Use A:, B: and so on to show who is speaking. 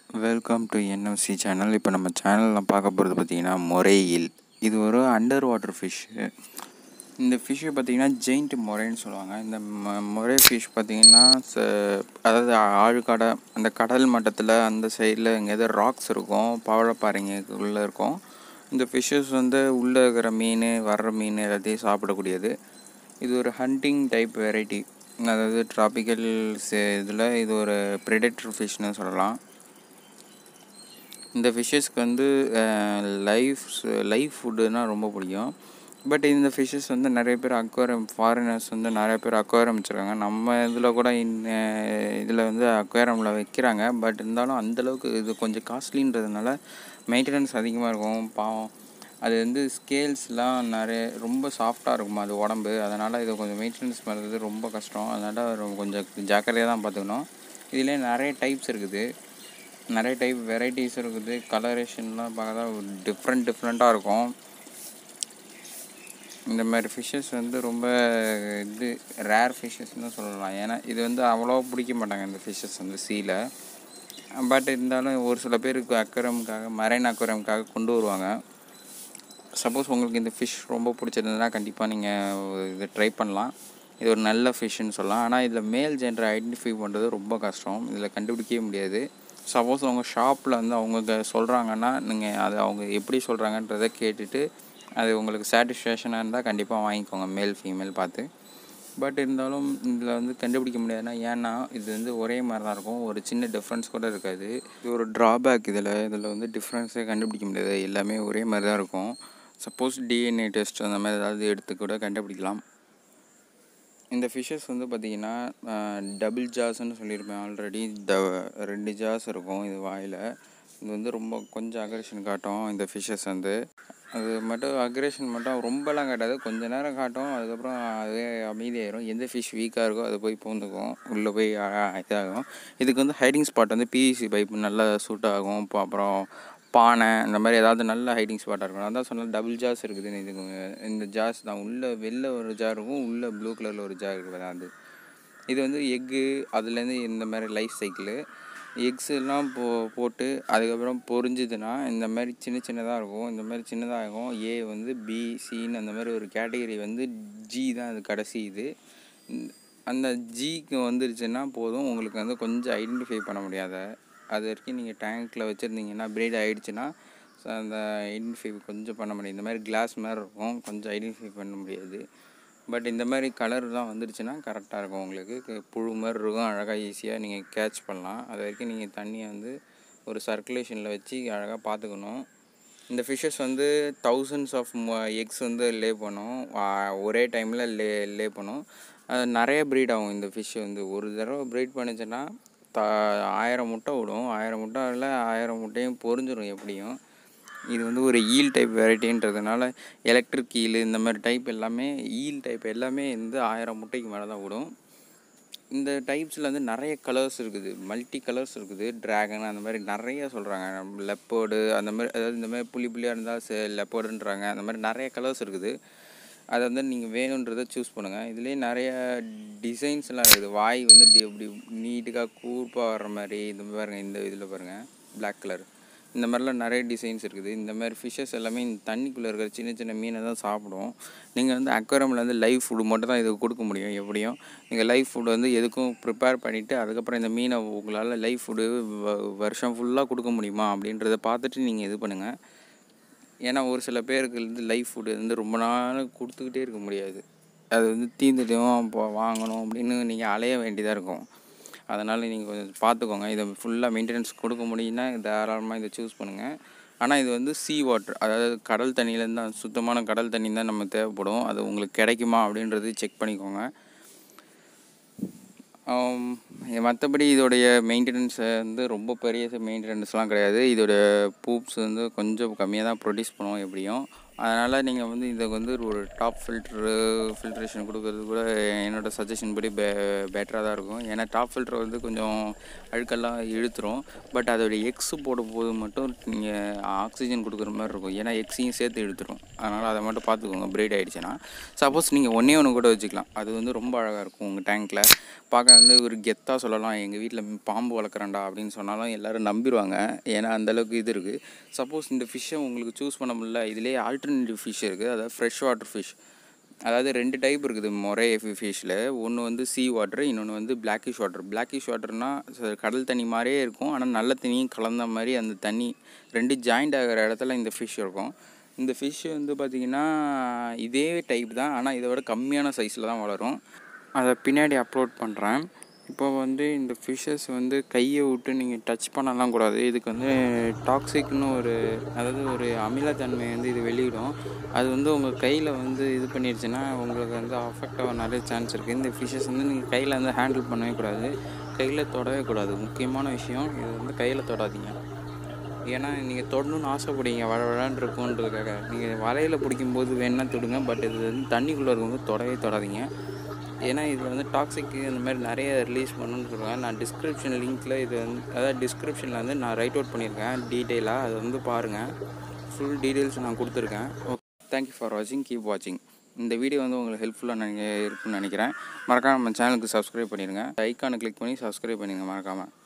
A: welcome to NFC channel இப்போ நம்ம சேனலில் பார்க்க போகிறது பார்த்திங்கன்னா மொரையில் இது ஒரு அண்டர் வாட்டர் ஃபிஷ்ஷு இந்த ஃபிஷ்ஷு பார்த்திங்கன்னா ஜெயிண்ட் மொரைன்னு சொல்லுவாங்க இந்த ம மொரை ஃபிஷ் பார்த்திங்கன்னா ச அதாவது ஆழ்கடை அந்த கடல் மட்டத்தில் அந்த சைடில் எங்கேயாவது ராக்ஸ் இருக்கும் பவழப்பாறைங்க உள்ளே இருக்கும் இந்த ஃபிஷ்ஷஸ் வந்து உள்ளே இருக்கிற மீன் வர்ற மீன் எல்லாத்தையும் சாப்பிடக்கூடியது இது ஒரு ஹண்டிங் டைப் வெரைட்டி அதாவது ட்ராபிக்கல் இதில் இது ஒரு ப்ரிடேட்டர் ஃபிஷ்னு சொல்லலாம் இந்த ஃபிஷ்ஷஸ்க்கு வந்து லைஃப் லைஃப் ஃபுட்டுனா ரொம்ப பிடிக்கும் பட் இந்த ஃபிஷ்ஷஸ் வந்து நிறைய பேர் அக்வாரியம் ஃபாரினர்ஸ் வந்து நிறைய பேர் அக்வாரியம் வச்சுருக்காங்க நம்ம இதில் கூட இந்த இதில் வந்து அக்வாரியமில் வைக்கிறாங்க பட் இருந்தாலும் அந்தளவுக்கு இது கொஞ்சம் காஸ்ட்லின்றதுனால மெயின்டெனன்ஸ் அதிகமாக இருக்கும் பாவம் அது வந்து ஸ்கேல்ஸ்லாம் நிறைய ரொம்ப சாஃப்டாக இருக்கும் அது உடம்பு அதனால் இது கொஞ்சம் மெயின்டெனன்ஸ் பண்ணுறது ரொம்ப கஷ்டம் அதனால் கொஞ்சம் ஜாக்கிரதையாக தான் பார்த்துக்கணும் இதிலே நிறைய டைப்ஸ் இருக்குது நிறைய டைப் வெரைட்டிஸ் இருக்குது கலரேஷன்லாம் பார்த்தா டிஃப்ரெண்ட் டிஃப்ரெண்ட்டாக இருக்கும் இந்த மாதிரி ஃபிஷ்ஷஸ் வந்து ரொம்ப இது ரேர் ஃபிஷ்ஷஸ்னு சொல்லலாம் ஏன்னா இது வந்து அவ்வளோ பிடிக்க மாட்டாங்க இந்த ஃபிஷ்ஷஸ் வந்து சீல பட் இருந்தாலும் ஒரு சில பேருக்கு அக்வரமுக்காக மரைன் அக்வரமுக்காக கொண்டு வருவாங்க சப்போஸ் உங்களுக்கு இந்த ஃபிஷ் ரொம்ப பிடிச்சிருந்ததுன்னா கண்டிப்பாக நீங்கள் இதை ட்ரை பண்ணலாம் இது ஒரு நல்ல ஃபிஷ்ஷுன்னு சொல்லலாம் ஆனால் இதில் மேல் ஜென்டரை ஐடென்டிஃபை பண்ணுறது ரொம்ப கஷ்டம் இதில் கண்டுபிடிக்கவே முடியாது சப்போஸ் அவங்க ஷாப்பில் வந்து அவங்க சொல்கிறாங்கன்னா நீங்கள் அதை அவங்க எப்படி சொல்கிறாங்கன்றதை கேட்டுட்டு அது உங்களுக்கு சாட்டிஸ்ஃபேக்ஷனாக இருந்தால் கண்டிப்பாக வாங்கிக்கோங்க மேல் ஃபீமேல் பார்த்து பட் இருந்தாலும் இதில் வந்து கண்டுபிடிக்க முடியாதுன்னா ஏன்னா இது வந்து ஒரே மாதிரி தான் இருக்கும் ஒரு சின்ன டிஃப்ரென்ஸ் கூட இருக்காது இது ஒரு ட்ராபேக் இதில் இதில் வந்து டிஃப்ரென்ஸே கண்டுபிடிக்க முடியாது எல்லாமே ஒரே மாதிரி தான் இருக்கும் சப்போஸ் டிஎன்ஏ டெஸ்ட் அந்த மாதிரி ஏதாவது எடுத்து கூட கண்டுபிடிக்கலாம் இந்த ஃபிஷ்ஷஸ் வந்து பார்த்திங்கன்னா டபுள் ஜாஸ்ன்னு சொல்லியிருப்பேன் ஆல்ரெடி த ரெண்டு ஜாஸ் இருக்கும் இது வாயில் இது வந்து ரொம்ப கொஞ்சம் அக்ரேஷன் காட்டும் இந்த ஃபிஷ்ஷஸ் வந்து அது மட்டும் அக்ரேஷன் மட்டும் ரொம்பலாம் காட்டாது கொஞ்ச நேரம் காட்டும் அதுக்கப்புறம் அதே அமைதியாயிரும் எந்த ஃபிஷ் வீக்காக இருக்கோ அது போய் பூந்துக்கும் உள்ளே போய் இதாகும் இதுக்கு வந்து ஹைடிங் ஸ்பாட் வந்து பிவிசி பைப் நல்லா சூட் ஆகும் இப்போ அப்புறம் பானை இந்த மாதிரி ஏதாவது நல்ல ஹைடிங் ஸ்பாட்டாக இருக்கும் அதான் சொன்னால் டபுள் ஜாஸ் இருக்குது இதுக்கு இந்த ஜாஸ் தான் உள்ளே வெளில ஒரு ஜார் இருக்கும் உள்ளே ப்ளூ கலரில் ஒரு ஜார் இருக்குது அது இது வந்து எக்கு அதுலேருந்து இந்த மாதிரி லைஃப் சைக்கிளு எக்ஸ் எல்லாம் போ போட்டு அதுக்கப்புறம் பொரிஞ்சுதுன்னா இந்த மாதிரி சின்ன சின்னதாக இருக்கும் இந்த மாதிரி சின்னதாக இருக்கும் ஏ வந்து பி சின்னு அந்த மாதிரி ஒரு கேட்டகரி வந்து ஜி தான் அது கடைசி இது அந்த ஜிக்கு வந்துருச்சுன்னா போதும் உங்களுக்கு வந்து கொஞ்சம் ஐடென்டிஃபை பண்ண முடியாத அது வரைக்கும் நீங்கள் டேங்க்கில் வச்சுருந்தீங்கன்னா பிரீட் ஆகிடுச்சுன்னா அந்த ஐடென்டிஃபை கொஞ்சம் பண்ண முடியும் இந்த மாதிரி கிளாஸ் மாதிரி இருக்கும் கொஞ்சம் ஐடென்டிஃபை பண்ண முடியாது பட் இந்த மாதிரி கலர்லாம் வந்துருச்சுன்னா கரெக்டாக இருக்கும் உங்களுக்கு புழு மாதிரி இருக்கும் அழகாக ஈஸியாக நீங்கள் கேட்ச் பண்ணலாம் அது வரைக்கும் நீங்கள் தண்ணியை வந்து ஒரு சர்க்குலேஷனில் வச்சு அழகாக பார்த்துக்கணும் இந்த ஃபிஷ்ஷஸ் வந்து தௌசண்ட்ஸ் ஆஃப் எக்ஸ் வந்து லே பண்ணும் ஒரே டைமில் லே லே பண்ணும் அது நிறைய ப்ரீட் ஆகும் இந்த ஃபிஷ் வந்து ஒரு தடவை ப்ரீட் பண்ணுச்சுன்னா த ஆயிரம் முட்டை விடும் ஆயிரம் முட்டையில் ஆயிரம் முட்டையும் பொறிஞ்சிடும் எப்படியும் இது வந்து ஒரு ஈல் டைப் வெரைட்டின்றதுனால எலக்ட்ரிக் ஈல் இந்த மாதிரி டைப் எல்லாமே ஈல் டைப் எல்லாமே வந்து ஆயிரம் முட்டைக்கு மேலே தான் விடும் இந்த டைப்ஸில் வந்து நிறைய கலர்ஸ் இருக்குது மல்டி கலர்ஸ் இருக்குது ட்ராகன் அந்த மாதிரி நிறைய சொல்கிறாங்க லெப்போர்டு அந்த மாதிரி அதாவது இந்த மாதிரி புள்ளி புள்ளியாக இருந்தால் சே லெப்போர்டுன்றாங்க அந்த மாதிரி நிறைய கலர்ஸ் இருக்குது அதை வந்து நீங்கள் வேணுன்றதை சூஸ் பண்ணுங்கள் இதுலேயே நிறைய டிசைன்ஸ்லாம் இருக்குது வாய் வந்து இப்படி நீட்டுக்காக கூர்ப்பாக வர்ற மாதிரி இந்த மாதிரி பாருங்கள் இந்த இதில் பாருங்கள் பிளாக் கலர் இந்த மாதிரிலாம் நிறைய டிசைன்ஸ் இருக்குது இந்த மாதிரி ஃபிஷ்ஷஸ் எல்லாமே இந்த தண்ணிக்குள்ளே இருக்கிற சின்ன சின்ன மீனை தான் சாப்பிடும் நீங்கள் வந்து அக்வாரமில் வந்து லைவ் ஃபுட்டு மட்டும் தான் இதுக்கு கொடுக்க முடியும் எப்படியும் நீங்கள் லைவ் ஃபுட் வந்து எதுக்கும் ப்ரிப்பேர் பண்ணிவிட்டு அதுக்கப்புறம் இந்த மீனை உங்களால் லைவ் ஃபுட்டு வருஷம் ஃபுல்லாக கொடுக்க முடியுமா அப்படின்றத பார்த்துட்டு நீங்கள் இது பண்ணுங்கள் ஏன்னா ஒரு சில பேருக்கு வந்து லைஃப் ஃபுட்டு வந்து ரொம்ப நாள் கொடுத்துக்கிட்டே இருக்க முடியாது அது வந்து தீந்துட்டும் இப்போ வாங்கணும் அப்படின்னு நீங்கள் அலைய வேண்டியதாக இருக்கும் அதனால் நீங்கள் கொஞ்சம் பார்த்துக்கோங்க இதை ஃபுல்லாக மெயின்டெனன்ஸ் கொடுக்க முடியும்னா தாராளமாக இதை சூஸ் பண்ணுங்கள் ஆனால் இது வந்து சீ வாட்டர் அதாவது கடல் தண்ணியிலேருந்து தான் சுத்தமான கடல் தண்ணி தான் நம்ம தேவைப்படும் அது உங்களுக்கு கிடைக்குமா அப்படின்றது செக் பண்ணிக்கோங்க மற்றபடி இதோடைய மெயின்டெனன்ஸை வந்து ரொம்ப பெரிய மெயின்டெனன்ஸ்லாம் கிடையாது இதோடைய பூப்ஸ் வந்து கொஞ்சம் கம்மியாக தான் ப்ரொடியூஸ் பண்ணுவோம் எப்படியும் அதனால் நீங்கள் வந்து இதை வந்து ஒரு டாப் ஃபில்ட்ரு ஃபில்ட்ரேஷன் கொடுக்கறது கூட என்னோட சஜஷன் படி பெ பெட்டராக தான் இருக்கும் ஏன்னா டாப் ஃபில்ட்ரு வந்து கொஞ்சம் அழுக்கெல்லாம் இழுத்துரும் பட் அதோடைய எக்ஸ் போடும்போது மட்டும் நீங்கள் ஆக்சிஜன் கொடுக்குற மாதிரி இருக்கும் ஏன்னா எக்ஸையும் சேர்த்து இழுத்துரும் அதனால் அதை மட்டும் பார்த்துக்கோங்க பிரேட் ஆகிடுச்சுன்னா சப்போஸ் நீங்கள் ஒன்றே ஒன்று கூட வச்சுக்கலாம் அது வந்து ரொம்ப அழகாக இருக்கும் உங்கள் டேங்க்கில் பார்க்க வந்து ஒரு கெத்தாக சொல்லலாம் எங்கள் வீட்டில் பாம்பு வளர்க்குறேன்டா அப்படின்னு சொன்னாலும் எல்லோரும் நம்பிடுவாங்க ஏன்னா அந்தளவுக்கு இது இருக்குது சப்போஸ் இந்த ஃபிஷ்ஷை உங்களுக்கு சூஸ் பண்ண முடியல இதிலே ஆல்டர்னேட்டிவ் ஃபிஷ் இருக்குது அதாவது ஃப்ரெஷ் வாட்டர் ஃபிஷ் அதாவது ரெண்டு டைப் இருக்குது மொரே ஃபிஷ்ஷில் ஒன்று வந்து சீ வாட்டர் இன்னொன்று வந்து பிளாக்கிஷ் வாட்டர் பிளாக்கிஷ் வாட்டர்னால் கடல் தண்ணி மாதிரியே இருக்கும் ஆனால் நல்ல தண்ணியும் கலந்த மாதிரி அந்த தண்ணி ரெண்டு ஜாயிண்ட் ஆகிற இடத்துல இந்த ஃபிஷ் இருக்கும் இந்த ஃபிஷ் வந்து பார்த்திங்கன்னா இதே டைப் தான் ஆனால் இதை விட கம்மியான சைஸில் தான் வளரும் அதை பின்னாடி அப்லோட் பண்ணுறேன் இப்போ வந்து இந்த ஃபிஷ்ஷஸ் வந்து கையை விட்டு நீங்கள் டச் பண்ணலாம் கூடாது இதுக்கு வந்து டாக்ஸிக்னு ஒரு அதாவது ஒரு அமிலத்தன்மை வந்து இது வெளியிடும் அது வந்து உங்கள் கையில் வந்து இது பண்ணிடுச்சுன்னா உங்களுக்கு வந்து அஃபெக்ட் ஆக நிறைய சான்ஸ் இருக்குது இந்த ஃபிஷ்ஷஸ் வந்து நீங்கள் கையில் வந்து ஹேண்டில் பண்ணவே கூடாது கையில் தொடவே கூடாது முக்கியமான விஷயம் இது வந்து கையில் தொடாதீங்க ஏன்னா நீங்கள் தொடணும்னு ஆசைப்படுவீங்க வள வளன்னு இருக்குன்றதுக்காக நீங்கள் வலையில் பிடிக்கும்போது வேணால் தொடுங்க பட் இது வந்து தண்ணிக்குள்ளே இருக்கும்போது தொடவே தொடாதீங்க ஏன்னா இதில் வந்து டாக்ஸிக்கு இந்த மாதிரி நிறைய ரிலீஸ் பண்ணணும்னு சொல்லுவாங்க நான் டிஸ்கிரிப்ஷன் லிங்க்கில் இது வந்து அதாவது டிஸ்கிரிப்ஷனில் வந்து நான் ரைட் அவுட் பண்ணியிருக்கேன் டீட்டெயிலாக அதை வந்து பாருங்கள் ஃபுல் டீட்டெயில்ஸ் நான் கொடுத்துருக்கேன் ஓகே தேங்க்யூ ஃபார் வாட்சிங் கீப் வாட்சிங் இந்த வீடியோ வந்து உங்களுக்கு ஹெல்ப்ஃபுல்லாக நினை இருக்குன்னு நினைக்கிறேன் மறக்காம நம்ம சேனலுக்கு சப்ஸ்கிரைப் பண்ணிடுங்க ஐக்கானை கிளிக் பண்ணி சப்ஸ்கிரைப் பண்ணிடுங்க மறக்காமல்